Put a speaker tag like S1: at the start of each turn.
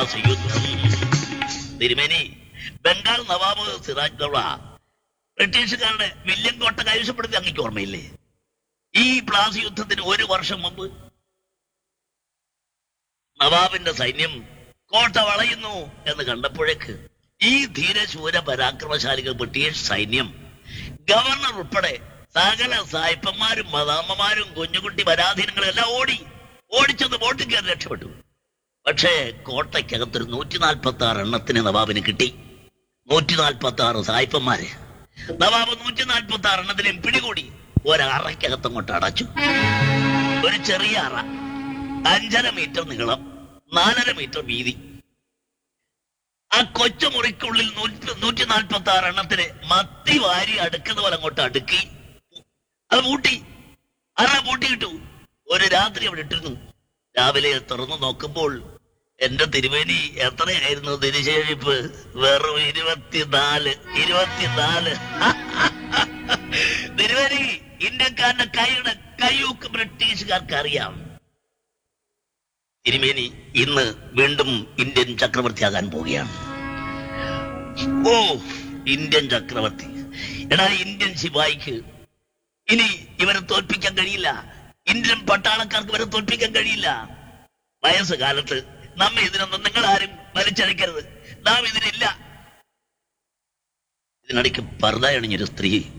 S1: യുദ്ധം തിരുമേനി ബംഗാൾ നവാബ് സിറാജ് ദൗള ബ്രിട്ടീഷുകാരുടെ വില്യം കോട്ട കൈവശപ്പെടുത്തി അങ്ങേക്ക് ഓർമ്മയില്ലേ ഈ പ്ലാസി യുദ്ധത്തിന് ഒരു വർഷം മുമ്പ് നവാബിന്റെ സൈന്യം കോട്ട വളയുന്നു എന്ന് കണ്ടപ്പോഴേക്ക് ഈ ധീരശൂര പരാക്രമശാലികൾ ബ്രിട്ടീഷ് സൈന്യം ഗവർണർ ഉൾപ്പെടെ സകല സായിപ്പന്മാരും മദാമ്മമാരും കുഞ്ഞുകുട്ടി പരാധീനങ്ങളും എല്ലാം ഓടി ഓടിച്ചെന്ന് ബോട്ടിൽ കയറി രക്ഷപ്പെട്ടു പക്ഷേ കോട്ടയ്ക്കകത്തൊരു നൂറ്റി നാൽപ്പത്തി ആറ് എണ്ണത്തിന് നവാബിന് കിട്ടി നൂറ്റി നാൽപ്പത്തി ആറ് സായിപ്പന്മാര് നവാബ് നൂറ്റി നാൽപ്പത്തി ആറ് എണ്ണത്തിനെയും പിടികൂടി ഒരറയ്ക്കകത്തങ്ങോട്ട് അടച്ചു ഒരു ചെറിയ അറ അഞ്ചര മീറ്റർ നീളം നാലര മീറ്റർ വീതി ആ കൊച്ചു മുറിക്കുള്ളിൽ നൂറ്റി നൂറ്റി നാൽപ്പത്തി ആറ് എണ്ണത്തിന് മത്തി വാരി അടുക്കുന്ന പോലെ അങ്ങോട്ട് അടുക്കി അത് പൂട്ടി അറ പൂട്ടിയിട്ടു ഒരു രാത്രി അവിടെ ഇട്ടിരുന്നു രാവിലെ തുറന്നു നോക്കുമ്പോൾ എന്റെ തിരുവേനി എത്രയായിരുന്നു തിരുശേഷിപ്പ് വെറും ഇരുപത്തിനാല് ഇരുപത്തിനാല് തിരുവേനി ഇന്ത്യക്കാരന്റെ കൈയുടെ കൈയൂക്ക് ബ്രിട്ടീഷുകാർക്ക് അറിയാം തിരുമേനി ഇന്ന് വീണ്ടും ഇന്ത്യൻ ചക്രവർത്തിയാകാൻ പോവുകയാണ് ഓ ഇന്ത്യൻ ചക്രവർത്തി എടാ ഇന്ത്യൻ ശിപായിക്ക് ഇനി ഇവരെ തോൽപ്പിക്കാൻ കഴിയില്ല ഇന്ത്യൻ പട്ടാളക്കാർക്ക് ഇവരെ തോൽപ്പിക്കാൻ കഴിയില്ല വയസ്സുകാലത്ത് നമ്മെ ഇതിനൊന്നും നിങ്ങൾ ആരും വലിച്ചഴിക്കരുത് നാം ഇതിനില്ല ഇതിനിടയ്ക്ക് പർദ്ദ അണിഞ്ഞൊരു സ്ത്രീ